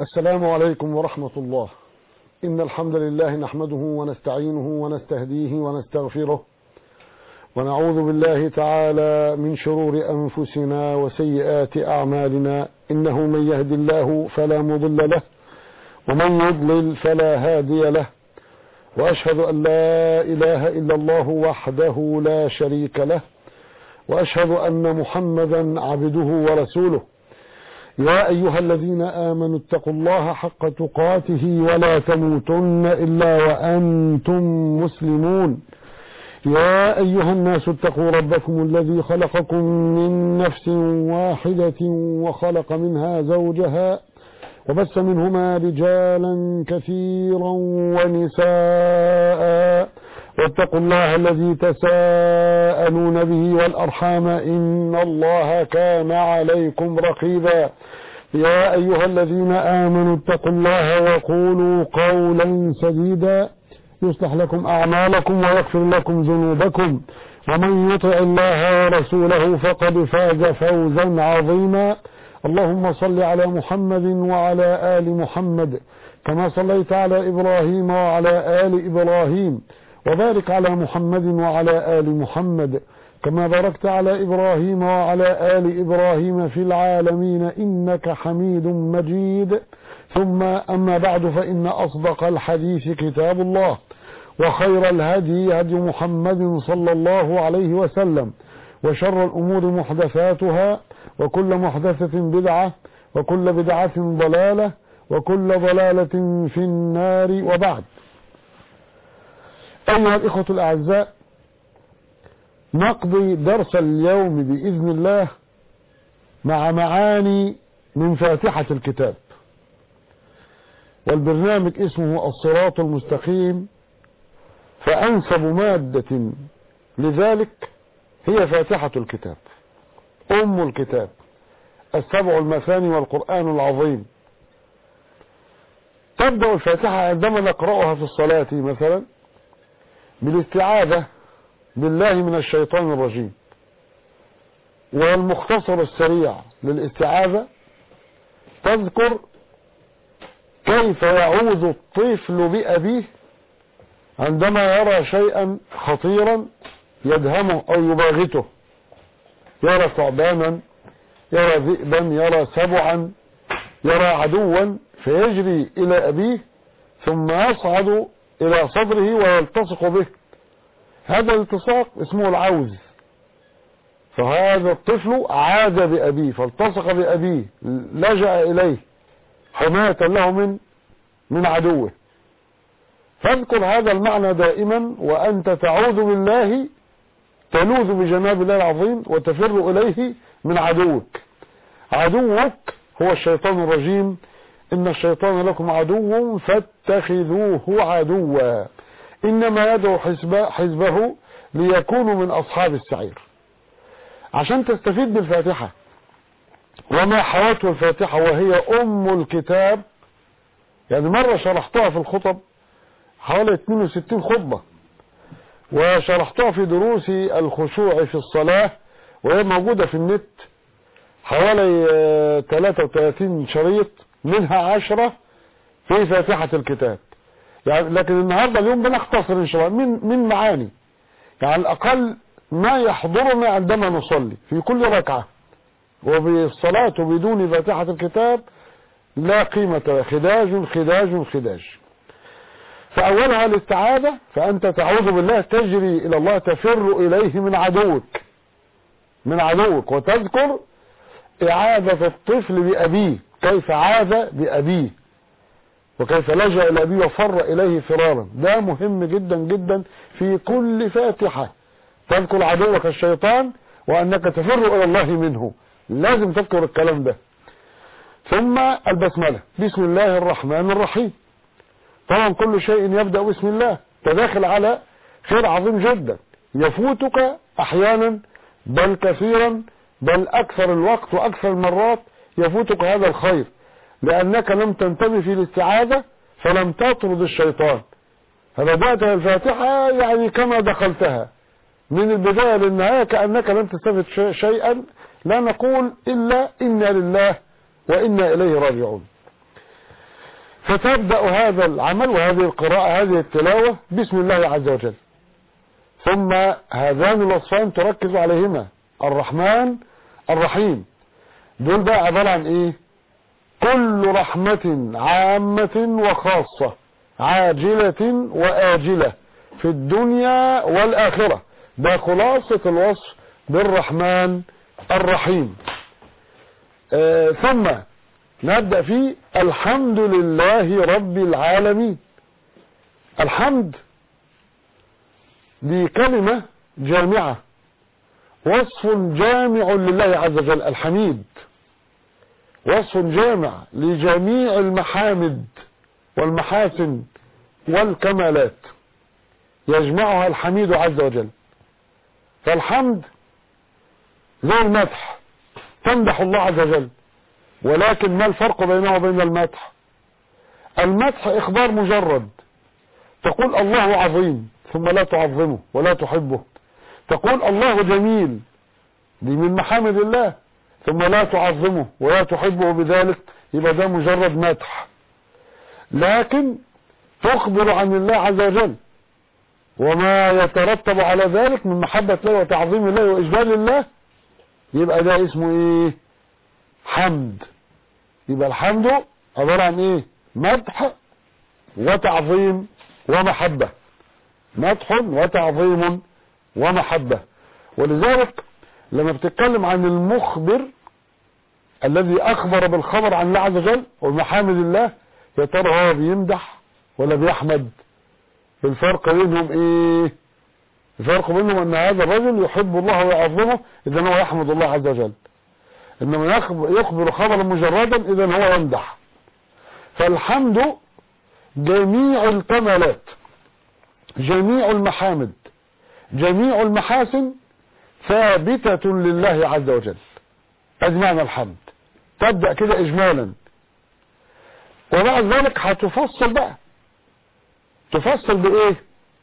السلام عليكم ورحمة الله إن الحمد لله نحمده ونستعينه ونستهديه ونستغفره ونعوذ بالله تعالى من شرور أنفسنا وسيئات أعمالنا إنه من يهد الله فلا مضل له ومن يضلل فلا هادي له وأشهد أن لا إله إلا الله وحده لا شريك له وأشهد أن محمدا عبده ورسوله يا أيها الذين آمنوا اتقوا الله حق تقاته ولا تموتن إلا وأنتم مسلمون يا أيها الناس اتقوا ربكم الذي خلقكم من نفس واحدة وخلق منها زوجها وبث منهما رجالا كثيرا ونساء واتقوا الله الذي تساءلون به والأرحام إن الله كان عليكم رقيبا يا أيها الذين آمنوا اتقوا الله وقولوا قولا سديدا يصلح لكم أعمالكم ويغفر لكم ذنوبكم ومن يطع الله ورسوله فقد فاز فوزا عظيما اللهم صل على محمد وعلى آل محمد كما صليت على إبراهيم وعلى آل إبراهيم وبارك على محمد وعلى آل محمد كما باركت على إبراهيم وعلى آل إبراهيم في العالمين إنك حميد مجيد ثم أما بعد فإن أصدق الحديث كتاب الله وخير الهدي هدي محمد صلى الله عليه وسلم وشر الأمور محدثاتها وكل محدثة بدعة وكل بدعة ضلالة وكل ضلالة في النار وبعد أيها الإخوة الأعزاء نقضي درس اليوم بإذن الله مع معاني من فاتحة الكتاب والبرنامج اسمه الصراط المستقيم فأنسب مادة لذلك هي فاتحة الكتاب أم الكتاب السبع المثاني والقرآن العظيم تبدأ الفاتحة عندما نقرأها في الصلاة مثلا بالاستعاذة بالله من الشيطان الرجيم والمختصر السريع للاستعاذة تذكر كيف يعوذ الطفل بأبيه عندما يرى شيئا خطيرا يدهمه أو يباغته يرى ثعبانا يرى ذئبا يرى سبعا يرى عدوا فيجري إلى أبيه ثم يصعد إلى صدره ويلتصق به هذا الالتصاق اسمه العوز فهذا الطفل عاد بأبيه فالتصق بأبيه لجأ إليه حماية له من من عدوه فاذكر هذا المعنى دائما وأنت تعوذ بالله تلوذ بجناب الله العظيم وتفر إليه من عدوك عدوك هو الشيطان الرجيم إن الشيطان لكم عدو فاتخذوه عدوا إنما يدعو حزبه, حزبه ليكونوا من أصحاب السعير عشان تستفيد بالفاتحة وما حوته الفاتحة وهي أم الكتاب يعني مرة شرحتها في الخطب حوالي 62 خطبة وشرحتها في دروسي الخشوع في الصلاة وهي موجودة في النت حوالي 33 شريط منها عشرة في فاتحة الكتاب يعني لكن النهاردة اليوم بنختصر ان شاء الله من, من معاني يعني على الأقل ما يحضرنا عندما نصلي في كل ركعة وبالصلاة بدون فاتحة الكتاب لا قيمة له خداج خداج خداج فأولها الاستعاذة فأنت تعوذ بالله تجري إلى الله تفر إليه من عدوك من عدوك وتذكر إعادة الطفل بأبيه كيف عاد بأبيه وكيف لجأ إلى أبيه وفر إليه فرارا ده مهم جدا جدا في كل فاتحة تذكر عدوك الشيطان وأنك تفر إلى الله منه لازم تذكر الكلام ده ثم البسملة بسم الله الرحمن الرحيم طبعا كل شيء يبدأ بسم الله تداخل على خير عظيم جدا يفوتك أحيانا بل كثيرا بل أكثر الوقت وأكثر المرات يفوتك هذا الخير لأنك لم تنتبه في الاستعاذة فلم تطرد الشيطان فبدأت الفاتحة يعني كما دخلتها من البداية للنهاية كأنك لم تستفد شيئا لا نقول إلا إنا لله وإنا إليه راجعون فتبدأ هذا العمل وهذه القراءة هذه التلاوة بسم الله عز وجل ثم هذان الوصفان تركز عليهما الرحمن الرحيم دول بقى عبارة عن ايه كل رحمة عامة وخاصة عاجلة وآجلة في الدنيا والآخرة ده خلاصة الوصف بالرحمن الرحيم آه ثم نبدأ في الحمد لله رب العالمين الحمد دي كلمة جامعة وصف جامع لله عز وجل الحميد وصف جامع لجميع المحامد والمحاسن والكمالات يجمعها الحميد عز وجل فالحمد زي المدح تمدح الله عز وجل ولكن ما الفرق بينه وبين المدح المدح اخبار مجرد تقول الله عظيم ثم لا تعظمه ولا تحبه تقول الله جميل دي من محامد الله ثم لا تعظمه ولا تحبه بذلك يبقى ده مجرد مدح لكن تخبر عن الله عز وجل وما يترتب على ذلك من محبة الله وتعظيم الله وإجلال الله يبقى ده اسمه ايه حمد يبقى الحمد عبارة عن ايه مدح وتعظيم ومحبة مدح وتعظيم ومحبة ولذلك لما بتتكلم عن المخبر الذي اخبر بالخبر عن الله عز وجل ومحامد الله يا ترى هو بيمدح ولا بيحمد الفرق بينهم ايه الفرق بينهم ان هذا الرجل يحب الله ويعظمه اذا هو يحمد الله عز وجل انما يخبر خبرا مجردا اذا هو يمدح فالحمد جميع الكمالات جميع المحامد جميع المحاسن ثابتة لله عز وجل أجمعنا الحمد تبدأ كده إجمالا وبعد ذلك هتفصل بقى تفصل بإيه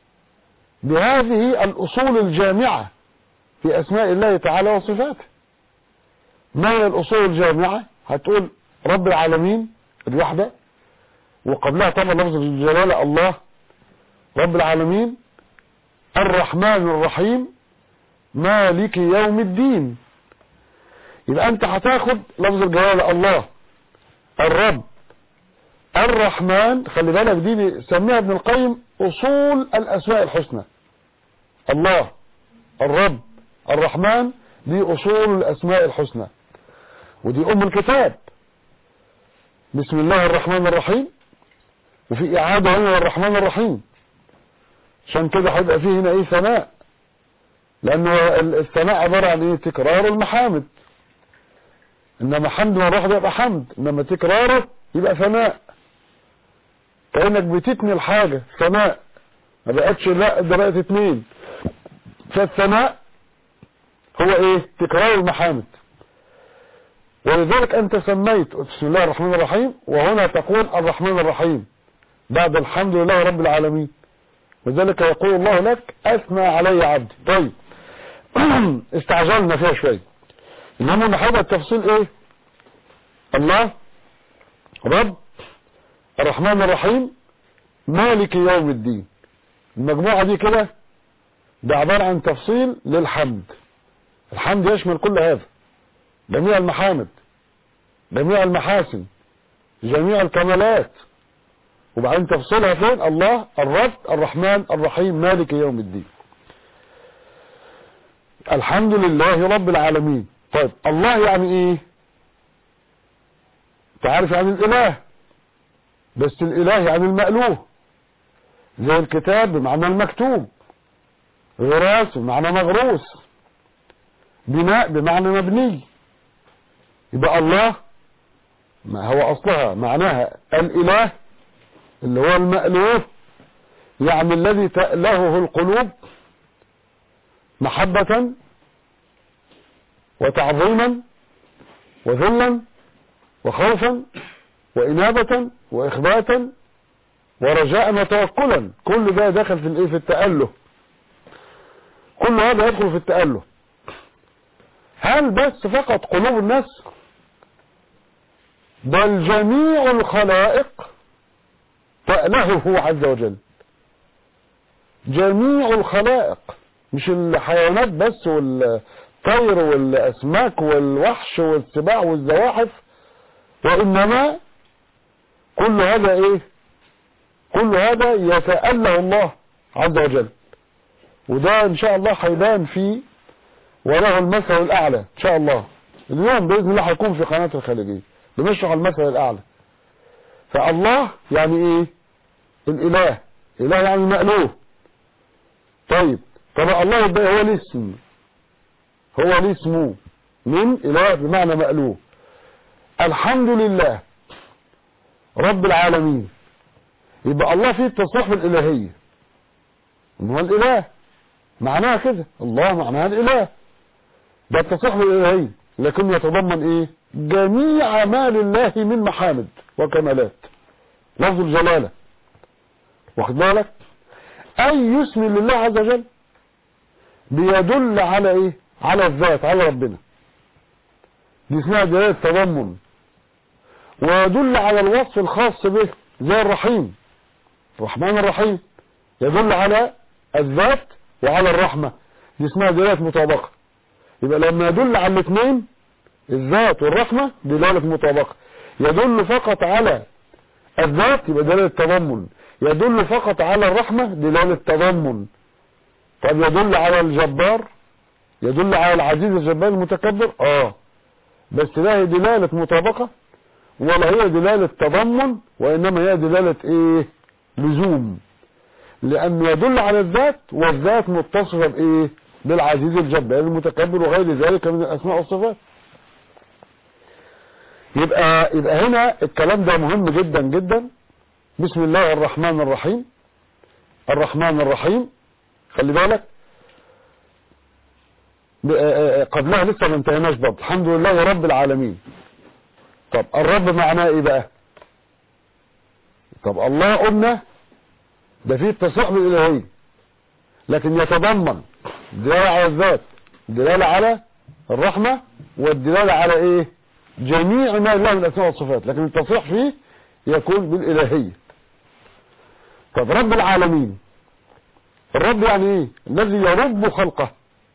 بهذه الأصول الجامعة في أسماء الله تعالى وصفاته ما هي الأصول الجامعة هتقول رب العالمين الوحدة وقبلها طبعا لفظ الجلالة الله رب العالمين الرحمن الرحيم مالك يوم الدين يبقى انت هتاخد لفظ الجلالة الله الرب الرحمن خلي بالك دي سميها ابن القيم اصول الاسماء الحسنى الله الرب الرحمن دي اصول الاسماء الحسنى ودي ام الكتاب بسم الله الرحمن الرحيم وفي اعادة هنا الرحمن الرحيم عشان كده هيبقى فيه هنا ايه ثناء لانه الثناء عبارة عن ايه تكرار المحامد انما حمد مرة واحدة يبقى حمد انما تكراره يبقى ثناء كأنك بتتني الحاجة ثناء ما بقتش لا ده بقت اتنين فالثناء هو ايه تكرار المحامد ولذلك انت سميت بسم الله الرحمن الرحيم وهنا تقول الرحمن الرحيم بعد الحمد لله رب العالمين لذلك يقول الله لك اثنى علي عبدي طيب استعجلنا فيها شوية انما نحب التفصيل ايه الله رب الرحمن الرحيم مالك يوم الدين المجموعة دي كده ده عبارة عن تفصيل للحمد الحمد يشمل كل هذا جميع المحامد جميع المحاسن جميع الكمالات وبعدين تفصيلها فين الله الرب الرحمن الرحيم مالك يوم الدين الحمد لله رب العالمين طيب الله يعني ايه تعرف يعني الاله بس الاله يعني المألوه زي الكتاب بمعنى المكتوب غراس بمعنى مغروس بناء بمعنى مبني يبقى الله ما هو اصلها معناها الاله اللي هو المألوف يعني الذي تألهه القلوب محبة وتعظيما وذلا وخوفا وإنابة وإخباتا ورجاء وتوكلا كل ده داخل في الايه في التأله كل هذا يدخل في التأله هل بس فقط قلوب الناس بل جميع الخلائق تأله هو عز وجل جميع الخلائق مش الحيوانات بس والطير والأسماك والوحش والسباع والزواحف وإنما كل هذا إيه كل هذا يتأله الله عز وجل وده إن شاء الله هيبان في وله المثل الأعلى إن شاء الله اليوم بإذن الله هيكون في قناة الخليجية بنشرح المثل الأعلى فالله يعني إيه الإله إله يعني مألوه طيب طب الله يبقى هو الاسم هو الاسم من إله بمعنى مألوه الحمد لله رب العالمين يبقى الله فيه التصريح بالإلهية إن هو الإله معناها كده الله معناها الإله ده التصريح بالإلهية لكن يتضمن إيه جميع ما لله من محامد وكمالات لفظ الجلالة واخد بالك أي اسم لله عز وجل بيدل على إيه على الذات على ربنا دي اسمها دلالة تضمن ويدل على الوصف الخاص به زي الرحيم الرحمن الرحيم يدل على الذات وعلى الرحمة دي اسمها دلالة مطابقة يبقى لما يدل على الاثنين الذات والرحمة دلالة مطابقة يدل فقط على الذات يبقى دلالة تضمن يدل فقط على الرحمة دلالة تضمن طب يدل على الجبار يدل على العزيز الجبار المتكبر اه بس لا هي دلالة مطابقة ولا هي دلالة تضمن وإنما هي دلالة إيه لزوم لأنه يدل على الذات والذات متصفة بإيه بالعزيز الجبار المتكبر وغير ذلك من الأسماء والصفات يبقى يبقى هنا الكلام ده مهم جدا جدا بسم الله الرحمن الرحيم الرحمن الرحيم خلي بالك قبلها لسه ما انتهيناش برضه الحمد لله رب العالمين طب الرب معناه ايه بقى طب الله قلنا ده فيه التصريح بالالهيه لكن يتضمن دلاله على الذات دلاله على الرحمه والدلاله على ايه جميع ما لله من الاسماء والصفات لكن التصريح فيه يكون بالالهيه طب رب العالمين الرب يعني ايه الذي يرب خلقه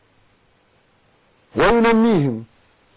وينميهم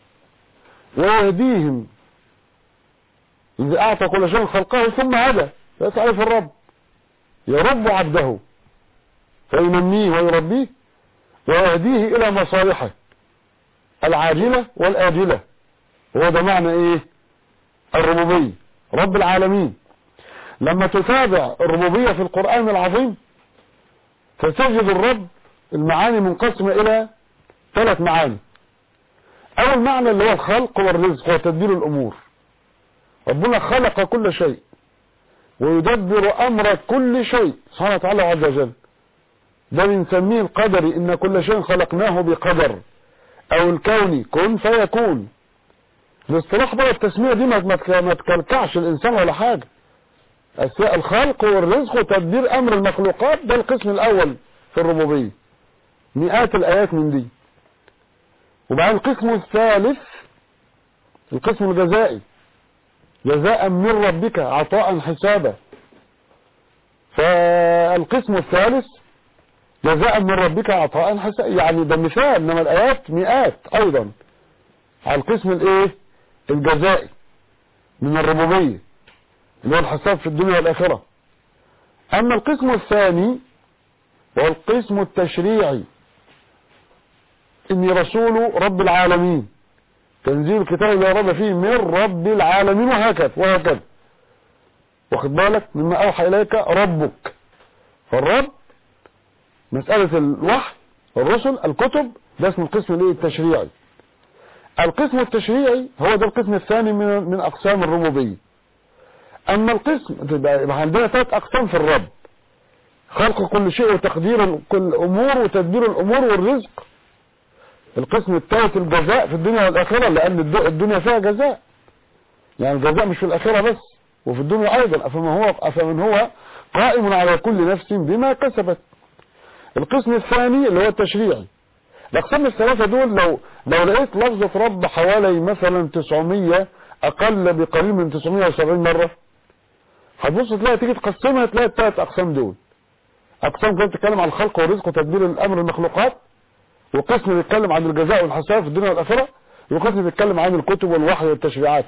ويهديهم إذا أعطى كل شيء خلقه ثم هدى فيتعرف الرب يرب عبده فينميه ويربيه ويهديه إلى مصالحه العاجلة والآجلة هو ده معنى إيه الربوبية رب العالمين لما تتابع الربوبية في القرآن العظيم فتجد الرب المعاني منقسمة إلى ثلاث معاني أول معنى اللي هو الخلق والرزق وتدبير الأمور ربنا خلق كل شيء ويدبر أمر كل شيء سبحانه وتعالى عز وجل ده بنسميه القدري إن كل شيء خلقناه بقدر أو الكوني كن فيكون الاصطلاح بقى التسمية دي ما تكلكعش الإنسان ولا حاجة أشياء الخلق والرزق وتدبير أمر المخلوقات ده القسم الأول في الربوبية مئات الآيات من دي وبعدين القسم الثالث القسم الجزائي جزاء من ربك عطاء حسابا فالقسم الثالث جزاء من ربك عطاء حسابا يعني ده مثال انما الايات مئات ايضا على القسم الايه الجزائي من الربوبيه اللي هو الحساب في الدنيا والاخره اما القسم الثاني وهو القسم التشريعي اني رسول رب العالمين تنزيل الكتاب اللي ورد فيه من رب العالمين وهكذا وهكذا واخد بالك مما اوحى اليك ربك فالرب مسألة الوحي الرسل الكتب ده اسمه القسم الايه التشريعي القسم التشريعي هو ده القسم الثاني من من اقسام الربوبيه اما القسم يبقى عندنا ثلاث اقسام في الرب خلق كل شيء وتقدير كل الامور وتدبير الامور والرزق القسم الثالث الجزاء في الدنيا والآخرة لأن الدنيا فيها جزاء يعني الجزاء مش في الآخرة بس وفي الدنيا أيضا أفمن هو, أفمن هو قائم على كل نفس بما كسبت القسم الثاني اللي هو التشريعي الأقسام الثلاثة دول لو لو لقيت لفظة رب حوالي مثلا 900 أقل بقليل من 970 مرة هتبص تلاقي تيجي تقسمها تلاقي الثلاث اقسام دول اقسام كانت بتتكلم عن الخلق والرزق وتدبير الامر المخلوقات وقسم بيتكلم عن الجزاء والحساب في الدنيا والاخره وقسم بيتكلم عن الكتب والوحي والتشريعات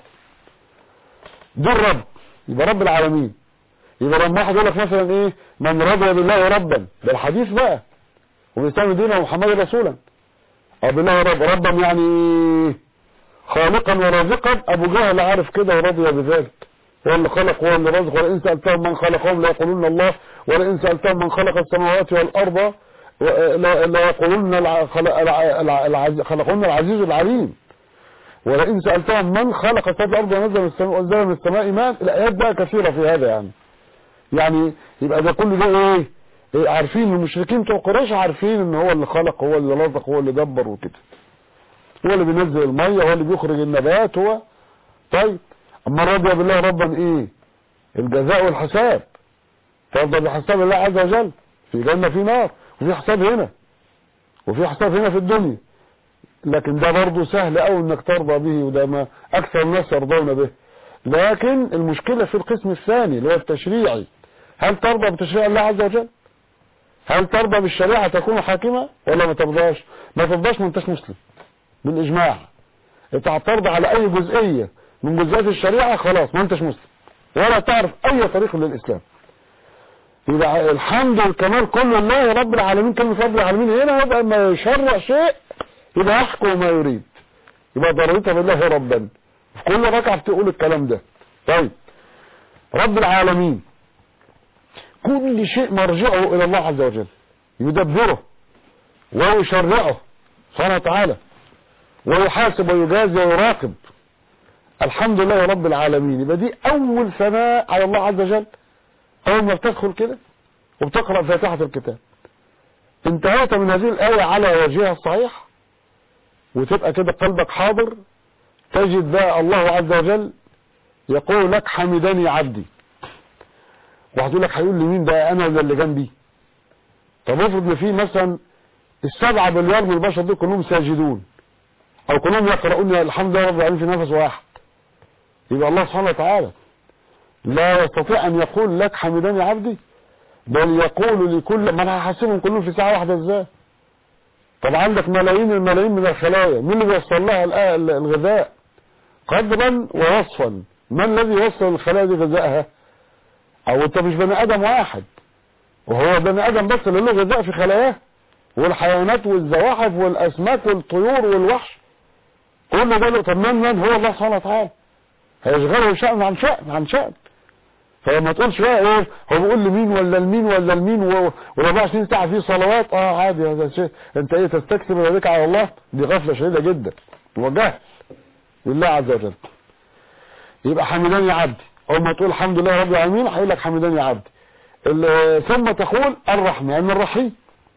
ده الرب يبقى رب العالمين يبقى لما واحد يقول لك مثلا ايه من رضي بالله ربا ده الحديث بقى وبيسمي دينه محمد رسولا او بالله رب ربا يعني خالقا ورازقا ابو جهل عارف كده ورضي بذلك هو اللي خلق هو اللي رزق ولئن سألتهم من خلقهم ليقولون الله ولئن سألتهم من خلق السماوات والأرض ليقولون خلقهن العزيز العليم ولئن سألتهم من خلق السماوات والأرض ونزل من السماء وانزل من السماء ماء الآيات بقى كثيرة في هذا يعني يعني يبقى ده كل ده ايه, إيه عارفين المشركين بتوع قريش عارفين ان هو اللي خلق هو اللي رزق هو اللي دبر وكده هو اللي بينزل المية هو اللي بيخرج النبات هو طيب اما رضي بالله ربا ايه الجزاء والحساب ترضى بحساب الله عز وجل في جنة في نار وفي حساب هنا وفي حساب هنا في الدنيا لكن ده برضه سهل قوي انك ترضى به وده ما اكثر الناس يرضون به لكن المشكلة في القسم الثاني اللي هو التشريعي هل ترضى بتشريع الله عز وجل هل ترضى بالشريعة تكون حاكمة ولا ما ترضاش ما ترضاش ما انتش مسلم بالاجماع انت هترضى على اي جزئية من جزئيات الشريعة خلاص ما انتش مسلم ولا تعرف اي طريق للاسلام يبقى الحمد والكمال كله الله رب العالمين كلمة رب العالمين هنا يبقى ما يشرع شيء يبقى يحكم ما يريد يبقى ضرورتها بالله ربا في كل ركعة بتقول الكلام ده طيب رب العالمين كل شيء مرجعه الى الله عز وجل يدبره ويشرعه سبحانه وتعالى ويحاسب ويجازي ويراقب الحمد لله رب العالمين يبقى دي اول ثناء على الله عز وجل اول ما بتدخل كده وبتقرأ فاتحة الكتاب انتهيت من هذه الآية على وجهها الصحيح وتبقى كده قلبك حاضر تجد بقى الله عز وجل يقول لك حمدني عبدي وهتقول لك هيقول لي مين ده انا ولا اللي جنبي طب افرض ان في مثلا السبعة مليار من البشر دول كلهم ساجدون او كلهم يقرؤون الحمد لله رب العالمين في نفس واحد يبقى الله سبحانه وتعالى لا يستطيع ان يقول لك حمدني عبدي بل يقول لكل ما انا هحاسبهم كلهم في ساعة واحدة ازاي طب عندك ملايين الملايين من الخلايا مين اللي بيوصل لها الغذاء قدرا ووصفا ما الذي يوصل الخلايا دي غذائها او انت مش بني ادم واحد وهو بني ادم بس اللي له غذاء في خلاياه والحيوانات والزواحف والاسماك والطيور والوحش كل ده طب من من هو الله سبحانه وتعالى هيشغله شأن عن شأن عن شأن فلما تقولش بقى ايه هو بيقول لمين ولا لمين ولا لمين و24 ساعه في صلوات اه عادي هذا شيء انت ايه تستكثر ذلك على الله دي غفله شديده جدا وجهل لله عز وجل يبقى حمداني عبدي اول ما تقول الحمد لله رب العالمين هيقول لك حمداني عبدي ثم تقول الرحمن الرحيم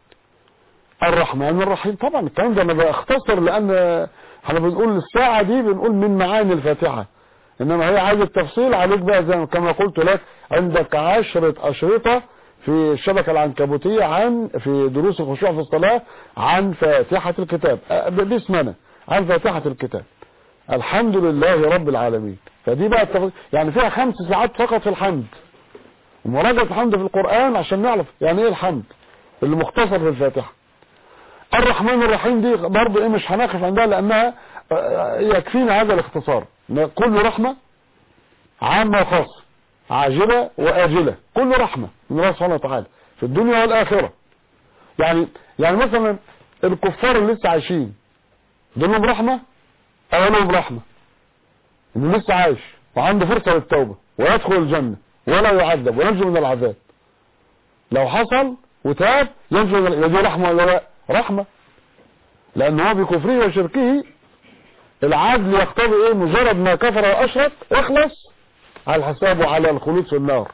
الرحمن الرحيم طبعا الكلام ده انا بختصر لان احنا بنقول الساعه دي بنقول من معاني الفاتحه انما هي عايز التفصيل عليك بقى زي كما قلت لك عندك عشرة اشرطة في الشبكة العنكبوتية عن في دروس الخشوع في الصلاة عن فاتحة الكتاب باسمنا عن فاتحة الكتاب الحمد لله رب العالمين فدي بقى التفصيل يعني فيها خمس ساعات فقط في الحمد ومراجعة الحمد في القرآن عشان نعرف يعني ايه الحمد اللي مختصر في الفاتحة الرحمن الرحيم دي برضه ايه مش هنقف عندها لانها يكفينا هذا الاختصار كل رحمة عامة وخاصة عاجلة وآجلة كل رحمة من الله سبحانه وتعالى في الدنيا والآخرة يعني يعني مثلا الكفار اللي لسه عايشين دول لهم رحمة أو لهم رحمة إنه لسه عايش وعنده فرصة للتوبة ويدخل الجنة ولا يعذب وينجو من العذاب لو حصل وتاب ينجو من العذاب دي رحمة ولا لا رحمة لأن هو بكفره وشركه العدل يقتضي ايه مجرد ما كفر واشرك اخلص على الحساب وعلى الخلود في النار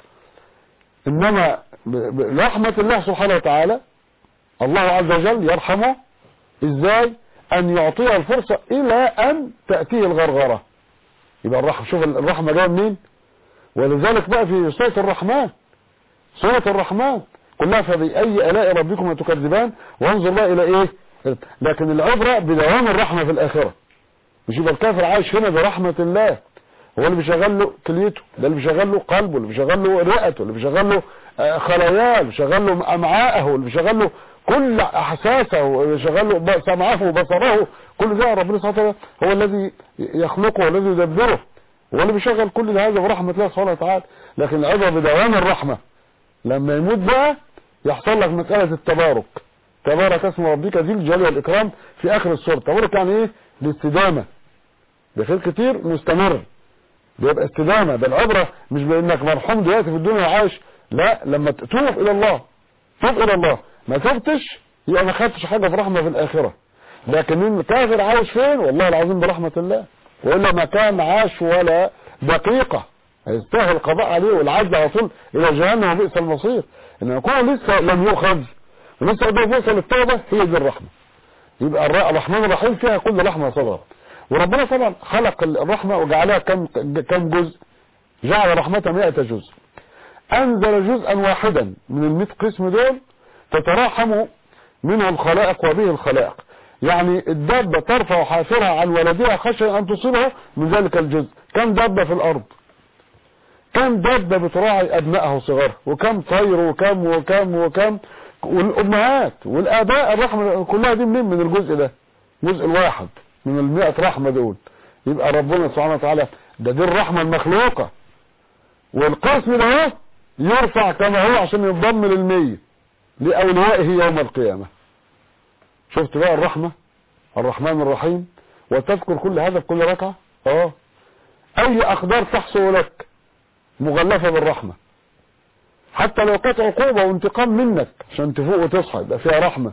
انما رحمة الله سبحانه وتعالى الله عز وجل يرحمه ازاي ان يعطيه الفرصة الى ان تأتيه الغرغرة يبقى الرحمة شوف الرحمة جايه منين ولذلك بقى في سورة الرحمن سورة الرحمن كلها فبأي آلاء ربكم تكذبان وانظر بقى الى ايه لكن العبرة بدوام الرحمة في الاخرة مش يبقى الكافر عايش هنا برحمة الله هو اللي بيشغل له كليته ده اللي بيشغل له قلبه اللي بيشغل له رئته اللي بيشغل له آه، خلاياه اللي بيشغل له امعاءه اللي بيشغل له كل احساسه واللي بيشغل له ب- سمعه وبصره كل ده ربنا سبحانه وتعالى هو الذي يخلقه والذي يدبره هو اللي بيشغل كل هذا برحمه الله سبحانه وتعالى لكن العبره بدوام الرحمه لما يموت بقى يحصل لك مساله التبارك تبارك اسم ربك ذي الجلال والاكرام في اخر السوره تبارك يعني ايه الاستدامه بخير كتير مستمر بيبقى استدامة ده العبرة مش بانك مرحوم دلوقتي في الدنيا وعايش لا لما تتوب الى الله توب الى الله ما تبتش يبقى ما خدتش حاجة في رحمة في الاخرة لكن ان الكافر عايش فين والله العظيم برحمة الله والا ما كان عاش ولا دقيقة هيستاهل القضاء عليه والعجل على طول الى جهنم وبئس المصير ان يكون لسه لم يؤخذ ولسه قدام فرصة للتوبة هي دي الرحمة يبقى الر- الرحمن الرحيم فيها كل رحمة صدرت وربنا طبعا خلق الرحمة وجعلها كم كم جزء جعل رحمة 100 جزء أنزل جزءا واحدا من المئة قسم دول تتراحم منه الخلائق وبه الخلائق يعني الدابة ترفع حافرها عن ولدها خشية أن تصيبه من ذلك الجزء كم دابة في الأرض كم دابة بتراعي أبنائها وصغارها وكم طير وكم وكم وكم والأمهات والآباء الرحمة كلها دي منين من الجزء ده جزء الواحد من المئة رحمة دول يبقى ربنا سبحانه وتعالى ده دي الرحمة المخلوقة والقسم ده اهو يرفع كما هو عشان ينضم للمية لأوليائه يوم القيامة شفت بقى الرحمة الرحمن الرحيم وتذكر كل هذا في كل ركعة اه اي اقدار تحصل لك مغلفة بالرحمة حتى لو كانت عقوبة وانتقام منك عشان تفوق وتصحى يبقى فيها رحمة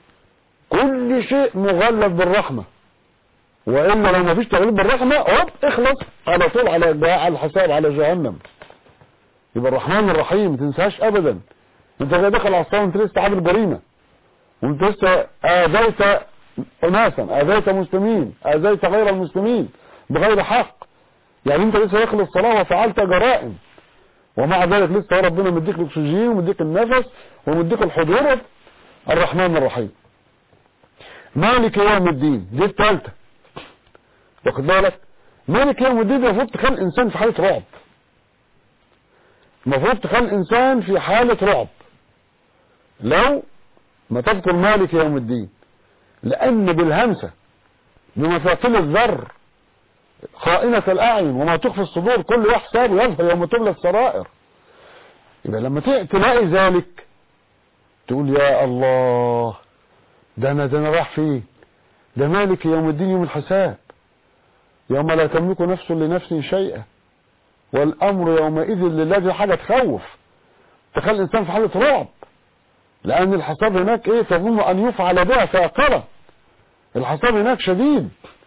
كل شيء مغلف بالرحمة وإلا لو ما فيش تغليب بالرحمة هوب اخلص على طول على على الحساب على جهنم يبقى الرحمن الرحيم ما تنساش ابدا انت جاي داخل على الصلاة وانت لسه عامل جريمة وانت لسه اذيت اناسا اذيت مسلمين اذيت غير المسلمين بغير حق يعني انت لسه داخل الصلاة وفعلت جرائم ومع ذلك لسه هو ربنا مديك الاكسجين ومديك النفس ومديك الحضور الرحمن الرحيم مالك يوم الدين دي الثالثه واخد بالك مالك يوم الدين المفروض تخلي الانسان في حاله رعب المفروض تخلي الانسان في حاله رعب لو ما تذكر مالك يوم الدين لان بالهمسه بمثاقيل الذر خائنة الأعين وما تخفي الصدور كل يحساب يظهر يوم تبلى السرائر يبقى لما تلاقي ذلك تقول يا الله ده أنا ده أنا راح فين ده مالك يوم الدين يوم الحساب يوم لا تملك نفس لنفس شيئا والأمر يومئذ لله دي حاجة تخوف تخلي الإنسان في حالة رعب لأن الحساب هناك إيه تظن أن يفعل بها فاقرة الحساب هناك شديد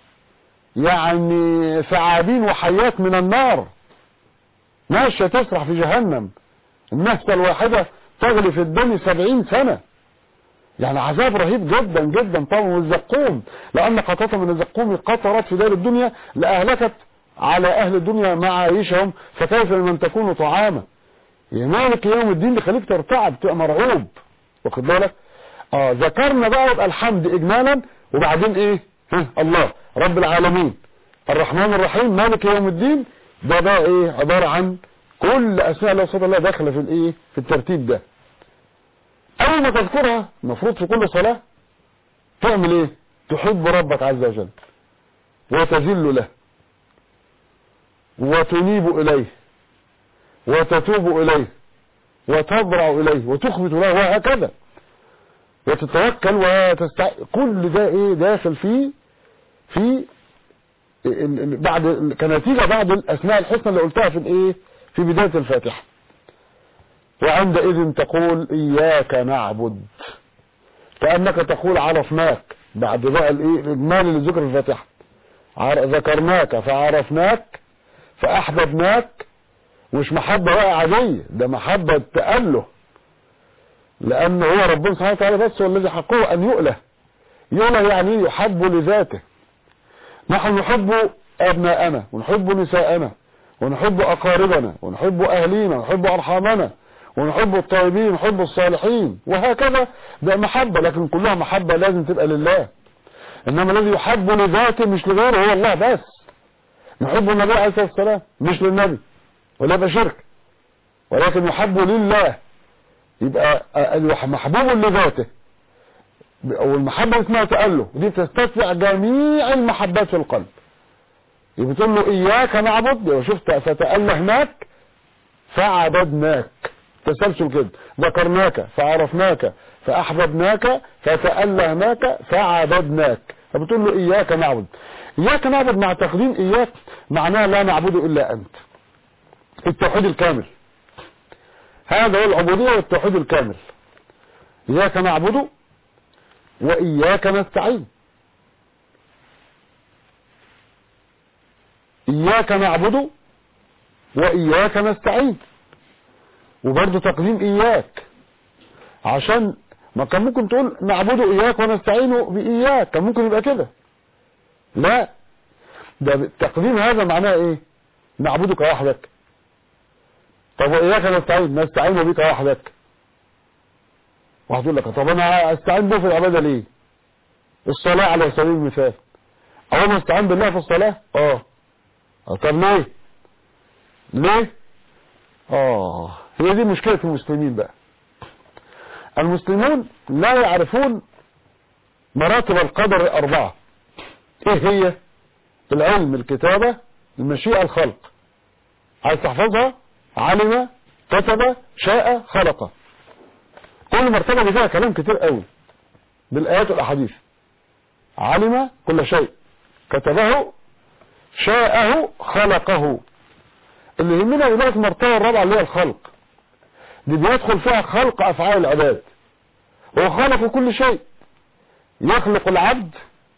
يعني ثعابين وحيات من النار ماشية تسرح في جهنم النفسة الواحدة تغلي في الدم سبعين سنة يعني عذاب رهيب جدا جدا طبعا والزقوم لأن قطرة من الزقوم قطرت في دار الدنيا لأهلكت على أهل الدنيا معايشهم فكيف لمن تكون طعاما مالك يوم الدين يخليك ترتعب تبقى مرعوب واخد بالك اه ذكرنا بقى يبقى الحمد إجمالا وبعدين ايه ها الله رب العالمين الرحمن الرحيم مالك يوم الدين ده بقى ايه عبارة عن كل اسماء الله وصفات الله داخله في الايه في الترتيب ده اول ما تذكرها المفروض في كل صلاة تعمل ايه تحب ربك عز وجل وتذل له وتنيب اليه وتتوب اليه وتضرع اليه وتخبت له وهكذا وتتوكل وتستع كل ده ايه داخل فيه في بعد كنتيجة بعد الاسماء الحسنى اللي قلتها في الايه في بداية الفاتحة وعندئذ تقول اياك نعبد كأنك تقول عرفناك بعد بقى الايه الاجمال اللي ذكر في الفاتحة ذكرناك فعرفناك فاحببناك مش محبة بقى عادية ده محبة تأله لأن هو ربنا سبحانه وتعالى بس هو الذي حقه أن يؤله يؤله يعني يحب لذاته نحن نحب أبناءنا ونحب نساءنا ونحب أقاربنا ونحب أهلينا ونحب أرحامنا ونحب الطيبين ونحب الصالحين وهكذا ده محبة لكن كلها محبة لازم تبقى لله إنما الذي يحب لذاته مش لغيره هو الله بس نحب النبي عليه الصلاة والسلام مش للنبي ولا يبقى شرك ولكن يحب لله يبقى محبوب لذاته او المحبة اسمها تأله دي تستدفع جميع المحبات في القلب يبقى تقول له اياك نعبد وشفت فتألهناك فعبدناك تسلسل كده ذكرناك فعرفناك فأحببناك فتألهناك فعبدناك فبتقول له إياك نعبد إياك نعبد مع تقديم إياك معناه لا نعبد إلا أنت التوحيد الكامل هذا هو العبودية والتوحيد الكامل إياك نعبد وإياك نستعين إياك نعبد وإياك نستعين وبرضه تقديم إياك عشان ما كان ممكن تقول نعبد إياك ونستعين بإياك كان ممكن يبقى كده لا ده تقديم هذا معناه إيه نعبدك وحدك طب وإياك نستعين نستعين بك وحدك واحد يقول لك طب أنا أستعين به في العبادة ليه الصلاة على سبيل المثال أول ما استعين بالله في الصلاة اه طب ليه ليه اه هي دي مشكلة المسلمين بقى المسلمون لا يعرفون مراتب القدر الأربعة ايه هي العلم الكتابة المشيئة الخلق عايز تحفظها علم كتب شاء خلق كل مرتبة فيها كلام كتير قوي بالآيات والأحاديث علم كل شيء كتبه شاءه خلقه اللي يهمنا دلوقتي المرتبة الرابعة اللي هي الخلق دي بيدخل فيها خلق أفعال العباد هو خلق كل شيء يخلق العبد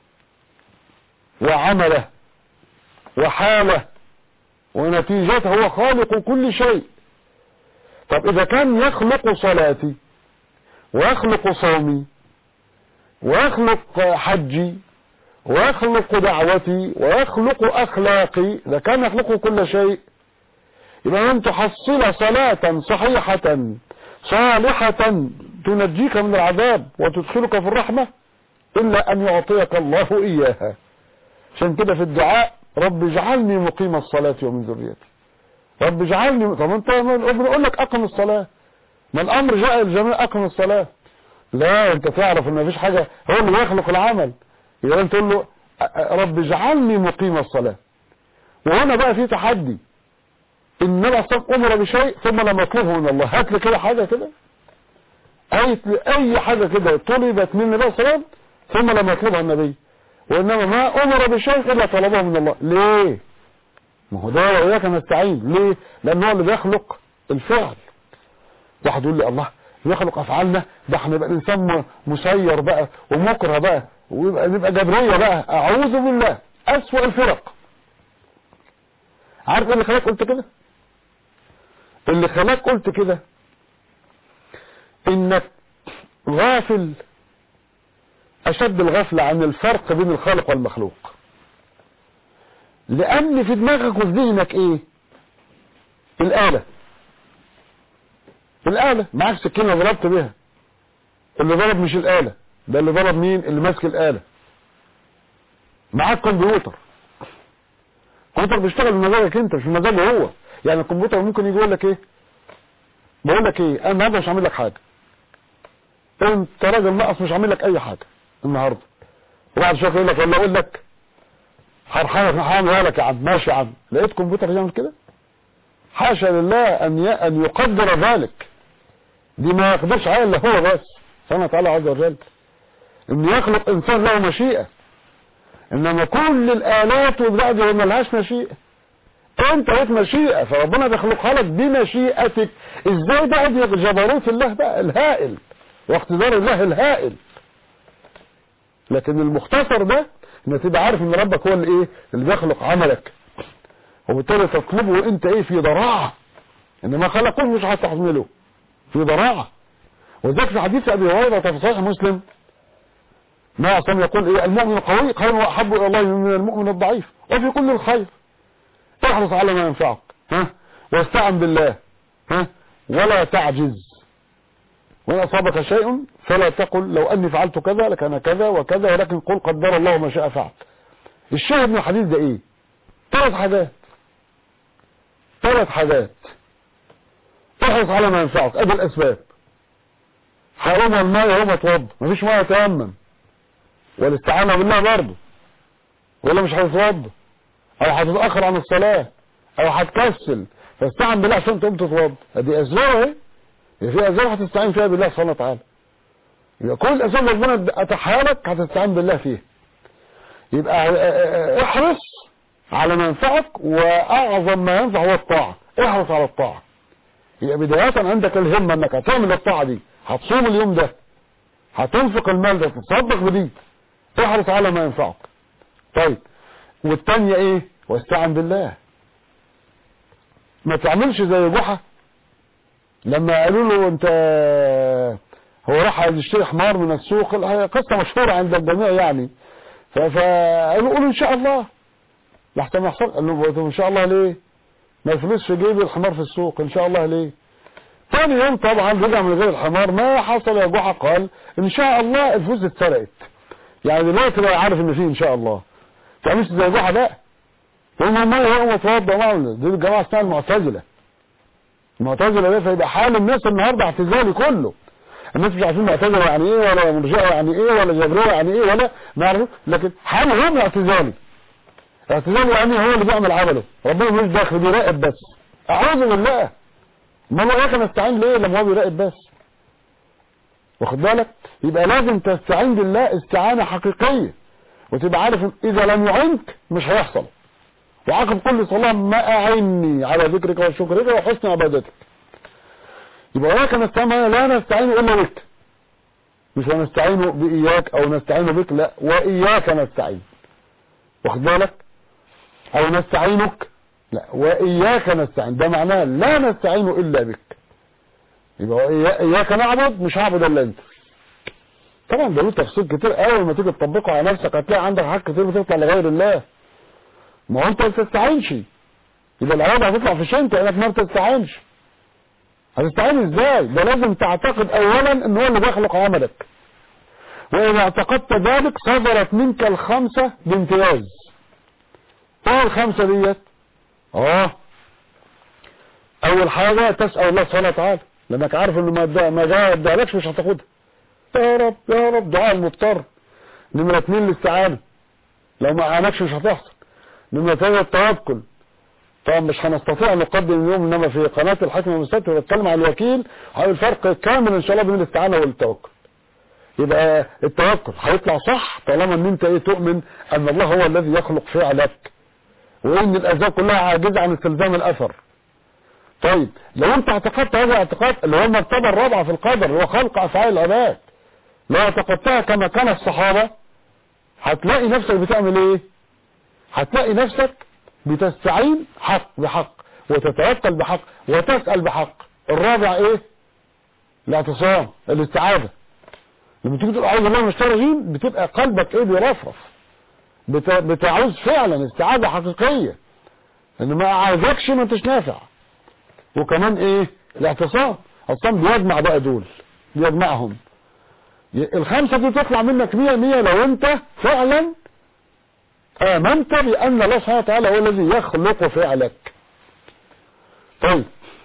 وعمله وحاله ونتيجته هو خالق كل شيء طب إذا كان يخلق صلاتي ويخلق صومي ويخلق حجي ويخلق دعوتي ويخلق أخلاقي إذا كان يخلق كل شيء يبقى أن تحصل صلاة صحيحة صالحة تنجيك من العذاب وتدخلك في الرحمة إلا أن يعطيك الله إياها عشان كده في الدعاء رب اجعلني مقيم الصلاة ومن ذريتي رب اجعلني طب انت بنقول لك أقم الصلاة ما الأمر جاء الجميع أقم الصلاة لا انت تعرف ان مفيش حاجة هو اللي يخلق العمل يبقى انت تقول له رب اجعلني مقيم الصلاة وهنا بقى في تحدي النبي صلى امر بشيء ثم لم يطلبه من الله هات لي كده حاجة كده اي اي حاجة كده طلبت من النبي صلى الله عليه وسلم ثم لم يطلبها النبي وانما ما امر بشيء الا طلبه من الله ليه ما هو ده واياك نستعين ليه لان هو اللي بيخلق الفعل واحد يقول لي الله يخلق افعالنا ده احنا نبقى انسان مسير بقى ومكره بقى ويبقى نبقى جبريه بقى اعوذ بالله اسوأ الفرق عارف ايه اللي خلاك قلت كده اللي خلاك قلت كده انك غافل اشد الغفلة عن الفرق بين الخالق والمخلوق لان في دماغك وفي ذهنك ايه الآلة الآلة معاك سكينة ضربت بيها اللي ضرب مش الآلة ده اللي ضرب مين اللي ماسك الآلة معاك كمبيوتر الكمبيوتر بيشتغل بمزاجك انت مش بمزاجه هو يعني الكمبيوتر ممكن يجي يقول لك ايه بقول لك ايه انا النهارده مش هعمل لك حاجه انت راجل ناقص مش هعمل لك اي حاجه النهارده وبعد شويه يقول لك ولا اقول لك هرحمك هعملها لك يا عم ماشي يا عم لقيت كمبيوتر يعمل كده حاشا لله ان ان يقدر ذلك دي ما يقدرش عليها الا هو بس سبحانه وتعالى عز وجل ان يخلق انسان له مشيئه انما كل الالات والبعد ما لهاش مشيئه انت لك مشيئه فربنا بيخلقها لك بمشيئتك ازاي بقى دي جبروت الله بقى الهائل واقتدار الله الهائل لكن المختصر ده ان تبقى عارف ان ربك هو اللي ايه اللي بيخلق عملك وبالتالي تطلبه انت ايه في ضراعه انما خلقوه مش هتحمله في ضراعه وذلك في حديث ابي هريره في صحيح مسلم ما اصلا يقول ايه المؤمن القوي خير واحب الى الله من المؤمن الضعيف وفي كل الخير احرص على ما ينفعك ها واستعن بالله ها ولا تعجز وإن أصابك شيء فلا تقل لو أني فعلت كذا لكان كذا وكذا ولكن قل قدر الله ما شاء فعل الشاهد من الحديث ده إيه ثلاث حاجات ثلاث حاجات احرص على ما ينفعك ادي الاسباب هقوم الماء يقوم اتوضى مفيش ميه تيمم والاستعانه بالله برضه ولا مش هتتوضى او هتتاخر عن الصلاه او هتكسل فاستعن بالله عشان تقوم تتوضى ادي اسباب اهي في اسباب هتستعين فيها بالله سبحانه وتعالى يبقى كل اسباب ربنا اتاحها لك هتستعين بالله فيها يبقى احرص على ما ينفعك واعظم ما ينفع هو الطاعه احرص على الطاعه يبقى بدايه عندك الهمه انك هتعمل الطاعه دي هتصوم اليوم ده هتنفق المال ده تتصدق بدي احرص على ما ينفعك طيب والتانية ايه واستعن بالله ما تعملش زي جحا لما قالوا له انت هو راح يشتري حمار من السوق هي قصة مشهورة عند الجميع يعني فقالوا قولوا ان شاء الله لحتى ما يحصل قال له ان شاء الله ليه ما الفلوس في جيبي الحمار في السوق ان شاء الله ليه ثاني يوم طبعا رجع من غير الحمار ما حصل يا جحا قال ان شاء الله الفلوس اتسرقت يعني دلوقتي بقى عارف ان فيه ان شاء الله تعملش زي جحا لا هم ما هو متوضى معنا دي الجماعه اسمها المعتزله المعتزله ده فيبقى حال الناس النهارده اعتزالي كله الناس مش عارفين معتزله يعني ايه ولا مرجئه يعني ايه ولا جبريه يعني ايه ولا ما يعرفوش لكن حالهم اعتزالي اعتزالي يعني هو اللي بيعمل عمله ربنا مش داخل بيراقب بس اعوذ بالله ما هو يا نستعين ليه لما هو بيراقب بس واخد بالك يبقى لازم تستعين بالله استعانه حقيقيه وتبقى عارف اذا لم يعنك مش هيحصل وعقب كل صلاة ما أعني على ذكرك وشكرك وحسن عبادتك يبقى وياك نستعين لا نستعين إلا بك مش ونستعين بإياك أو نستعين بك لا وإياك نستعين واخد بالك أو نستعينك لا وإياك نستعين ده معناه لا نستعين إلا بك يبقى إياك نعبد مش هعبد إلا أنت طبعا ده له تفصيل كتير أول ما تيجي تطبقه على نفسك هتلاقي عندك حاجات كتير بتطلع لغير الله ما هو انت ما بتستعينش يبقى العبادة هتطلع في شنك انك ما بتستعينش هتستعين ازاي ده لازم تعتقد اولا ان هو اللي بيخلق عملك واذا اعتقدت ذلك صدرت منك الخمسة بامتياز ايه الخمسة ديت اه اول حاجة تسأل الله سبحانه وتعالى لانك عارف انه ما ما ادالكش مش هتاخدها يا رب يا رب دعاء المضطر نمرة اتنين الاستعانة لو ما عانكش مش هتحصل نمرة ثانية التوكل طبعا مش هنستطيع ان نقدم اليوم انما في قناة الحكم والمستشفى بتكلم عن الوكيل هاي الفرق كامل ان شاء الله بين الاستعانة والتوكل يبقى التوكل هيطلع صح طالما ان انت ايه تؤمن ان الله هو الذي يخلق فعلك وان الاسباب كلها عاجزة عن استلزام الاثر طيب لو انت اعتقدت هذا الاعتقاد اللي هو المرتبة الرابعة في القدر اللي هو خلق افعال العباد لو اعتقدتها كما كان الصحابة هتلاقي نفسك بتعمل ايه هتلاقي نفسك بتستعين حق بحق وتتوكل بحق وتسأل بحق الرابع ايه الاعتصام الاستعاذة لما تيجي تقول اعوذ بالله من الشيطان الرجيم بتبقى قلبك ايه بيرفرف بت... بتعوز فعلا استعاذة حقيقية ان ما اعاذكش ما انتش نافع وكمان ايه الاعتصام الاعتصام بيجمع بقى دول بيجمعهم الخمسة دي تطلع منك مية مية لو انت فعلا آمنت بأن الله سبحانه وتعالى هو الذي يخلق فعلك طيب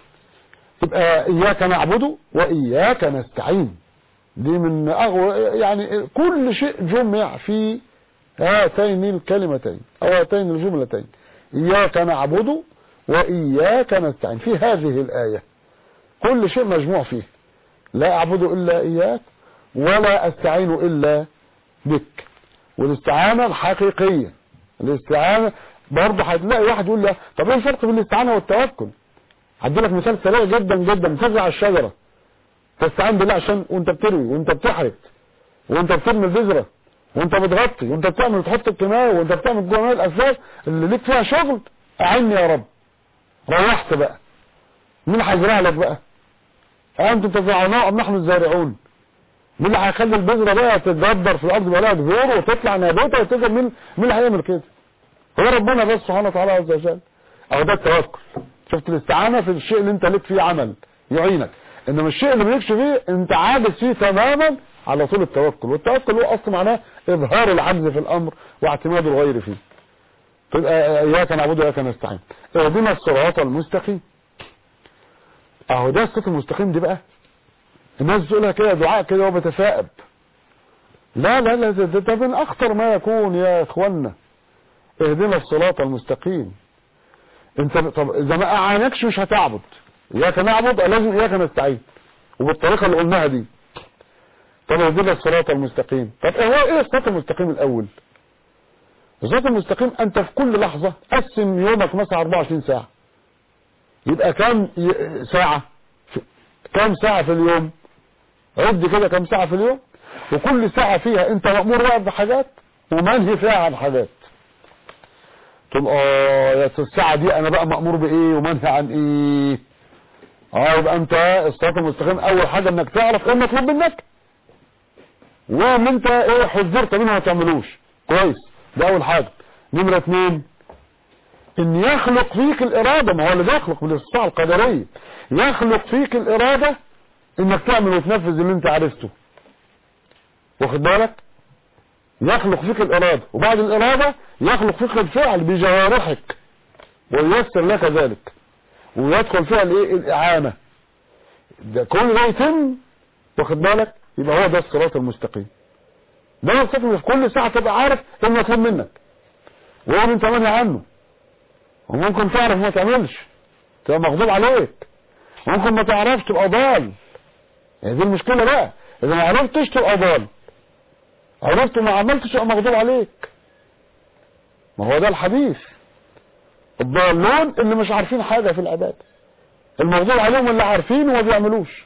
يبقى إياك نعبد وإياك نستعين دي من أغو يعني كل شيء جمع في هاتين الكلمتين أو هاتين الجملتين إياك نعبد وإياك نستعين في هذه الآية كل شيء مجموع فيه لا أعبد إلا إياك ولا أستعين إلا بك والاستعانة الحقيقية الاستعانة برضه هتلاقي واحد يقول لا طب ايه الفرق بين الاستعانة والتوكل هدي لك مثال سريع جدا جدا تزرع الشجرة تستعين بالله عشان وانت بتروي وانت بتحرث وانت بترمي البذرة وانت بتغطي وانت بتعمل تحط الكيماوي وانت بتعمل جميع الاسباب اللي ليك فيها شغل اعني يا رب ريحت بقى مين هيزرع لك بقى انتم تزرعون ام نحن الزارعون مين اللي هيخلي البذرة بقى تتجدر في الارض بقى لها جذور وتطلع نباتة وتظهر مين مين اللي هيعمل كده هو ربنا بس سبحانه وتعالى عز وجل او ده التوكل شفت الاستعانة في الشيء اللي انت ليك فيه عمل يعينك انما الشيء اللي مالكش فيه انت عاجز فيه تماما على طول التوكل والتوكل هو اصلا معناه اظهار العجز في الامر واعتماد الغير فيه تبقى اياك نعبد واياك نستعين اهدنا الصراط المستقيم اهو ده الصراط المستقيم دي بقى الناس بتقولها كده دعاء كده وبتثائب لا لا لا ده, ده, ده من اخطر ما يكون يا اخوانا اهدنا الصراط المستقيم انت طب اذا ما اعانكش مش هتعبد اياك نعبد لازم اياك نستعين وبالطريقه اللي قلناها دي طب اهدنا الصراط المستقيم طب ايه هو ايه الصراط المستقيم الاول الصراط المستقيم انت في كل لحظة قسم يومك مثلا 24 ساعة يبقى كام ي- ساعة في- كام ساعة في اليوم عد كده كام ساعة في اليوم وكل ساعة فيها انت مأمور بقى بحاجات ومنهي فيها عن حاجات تقول اه يا الساعة دي انا بقى مأمور بايه ومنهي عن ايه اه يبقى انت الصراط المستقيم اول حاجة انك تعرف ايه المطلوب منك وان انت ايه حذرت منه ما تعملوش كويس ده اول حاجة نمرة اتنين ان يخلق فيك الارادة ما هو اللي بيخلق بالاستطاعة القدرية يخلق فيك الارادة انك تعمل وتنفذ اللي انت عرفته واخد بالك يخلق فيك الارادة وبعد الارادة يخلق فيك الفعل بجوارحك وييسر لك ذلك ويدخل فيها الايه الاعانة ده كل ده يتم واخد بالك يبقى هو ده الصراط المستقيم ده الصراط في كل ساعة تبقى عارف ايه المطلوب منك وايه اللي انت مانع عنه وممكن تعرف ما تعملش تبقى مغضوب عليك ممكن ما تعرفش تبقى ضال يعني دي المشكلة بقى اذا ما عرفتش تبقى ضال عرفت وما عملتش تبقى مغضوب عليك ما هو ده الحديث الضالون اللي مش عارفين حاجة في العبادة المغضوب عليهم اللي عارفين وما بيعملوش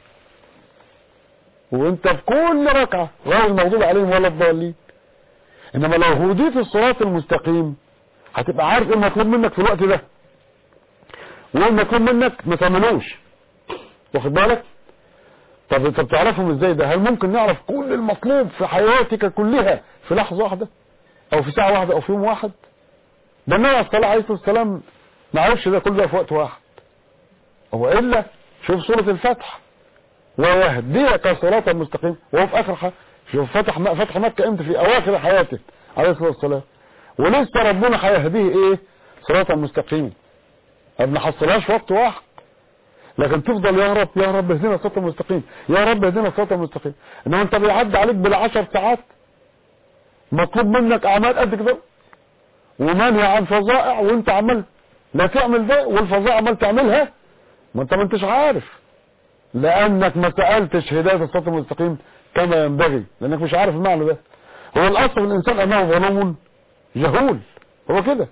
وانت في كل ركعة غير المغضوب عليهم ولا الضالين انما لو هديت الصراط المستقيم هتبقى عارف ايه المطلوب منك في الوقت ده وايه المطلوب منك ما تعملوش واخد بالك طب انت بتعرفهم ازاي ده هل ممكن نعرف كل المطلوب في حياتك كلها في لحظة واحدة او في ساعة واحدة او في يوم واحد ده النبي عليه الصلاة عليه السلام ما عرفش ده كله في وقت واحد هو الا شوف سورة الفتح ويهديك صراطا مستقيم وهو في اخر حاجة شوف فتح فتح مكة امتى في اواخر حياته عليه الصلاة والسلام ولسه ربنا هيهديه ايه صراطا مستقيما ما بنحصلهاش في وقت واحد لكن تفضل يا رب يا رب اهدنا الصراط المستقيم يا رب اهدنا الصراط المستقيم انما انت بيعدي عليك بالعشر ساعات مطلوب منك اعمال قد كده ومنهي عن فظائع وانت عمال لا تعمل ده والفظائع عمال تعملها ما انت ما انتش عارف لانك ما سألتش هداية الصراط المستقيم كما ينبغي لانك مش عارف المعنى ده هو الاصل في الانسان انه ظلوم جهول هو كده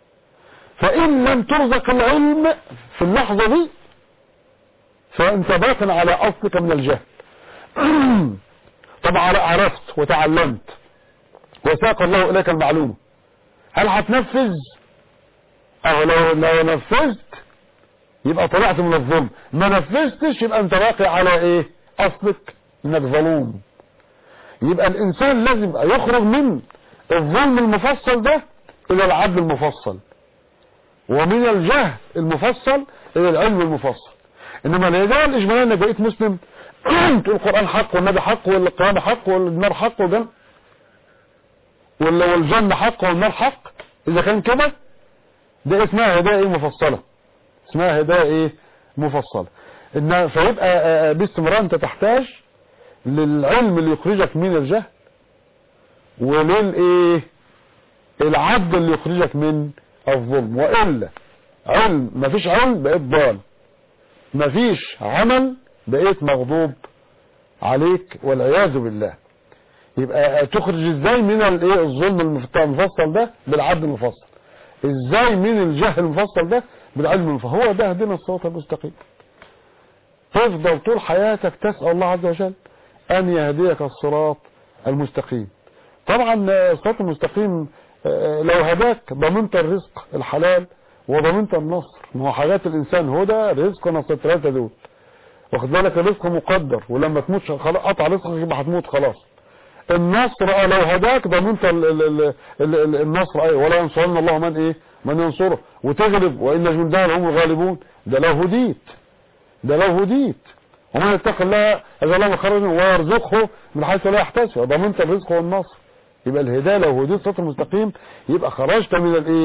فان لم ترزق العلم في اللحظة دي فانت باطن على اصلك من الجهل طبعا عرفت وتعلمت وساق الله اليك المعلومة هل هتنفذ او لو, لو نفذت يبقى طلعت من الظلم ما نفذتش يبقى انت باقي على ايه اصلك انك ظلوم يبقى الانسان لازم يخرج من الظلم المفصل ده الى العدل المفصل ومن الجهل المفصل الى العلم المفصل انما الهدايه الاجماليه انك بقيت مسلم تقول القران حق والنبي حق والقيامه حق والنار حق والجنه والجنه حق والنار حق اذا كان كده ده اسمها هدايه ايه مفصله اسمها هدايه ايه مفصله ان فيبقى باستمرار انت تحتاج للعلم اللي يخرجك من الجهل وللايه العبد اللي يخرجك من الظلم والا علم مفيش علم بقيت ضال مفيش عمل بقيت مغضوب عليك والعياذ بالله يبقى تخرج ازاي من الايه الظلم المفصل ده بالعدل المفصل ازاي من الجهل المفصل ده بالعلم المفصل هو ده هدينا الصراط المستقيم تفضل طول حياتك تسأل الله عز وجل ان يهديك الصراط المستقيم طبعا الصراط المستقيم لو هداك ضمنت الرزق الحلال وضمنت النصر ما هو حاجات الانسان هدى رزق ونصر الثلاثه دول واخد بالك الرزق مقدر ولما تموت خلاص قطع رزقك يبقى هتموت خلاص النصر لو هداك ضمنت النصر ايوه ولا ينصرن الله من ايه من ينصره وتغلب وان جندنا هم الغالبون ده لو هديت ده لو هديت ومن يتق الله اجل الله خرج ويرزقه من حيث لا يحتسب ضمنت الرزق والنصر يبقى الهدايه لو هديت الصراط المستقيم يبقى خرجت من الايه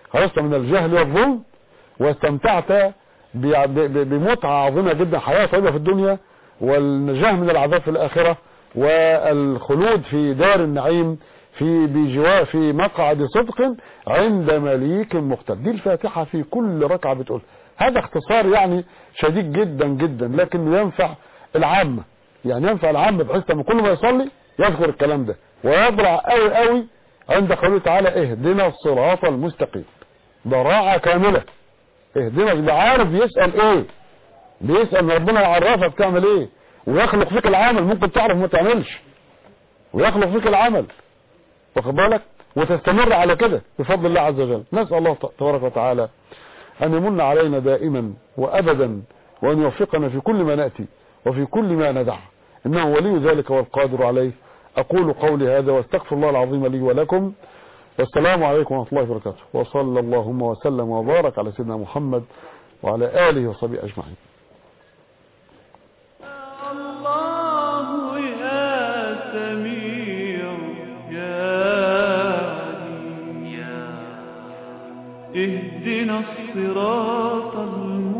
خرجت من الجهل والظلم واستمتعت بمتعة عظيمة جدا حياة طيبة في الدنيا والنجاة من العذاب في الآخرة والخلود في دار النعيم في بجوار في مقعد صدق عند مليك مقتدر دي الفاتحة في كل ركعة بتقول هذا اختصار يعني شديد جدا جدا لكن ينفع العامة يعني ينفع العامة بحيث ان كل ما يصلي يذكر الكلام ده ويضرع قوي قوي عند قوله تعالى اهدنا الصراط المستقيم ضراعة كاملة اهدنا ده عارف يسأل ايه بيسأل ربنا يعرفك تعمل ايه ويخلق فيك العمل ممكن تعرف ما تعملش ويخلق فيك العمل واخد بالك وتستمر على كده بفضل الله عز وجل نسأل الله تبارك وتعالى أن يمن علينا دائما وأبدا وأن يوفقنا في كل ما نأتي وفي كل ما ندع إنه ولي ذلك والقادر عليه أقول قولي هذا واستغفر الله العظيم لي ولكم والسلام عليكم ورحمة الله وبركاته وصلى اللهم وسلم وبارك على سيدنا محمد وعلى آله وصحبه أجمعين الله يا سميع يا عليم اهدنا الصراط المستقيم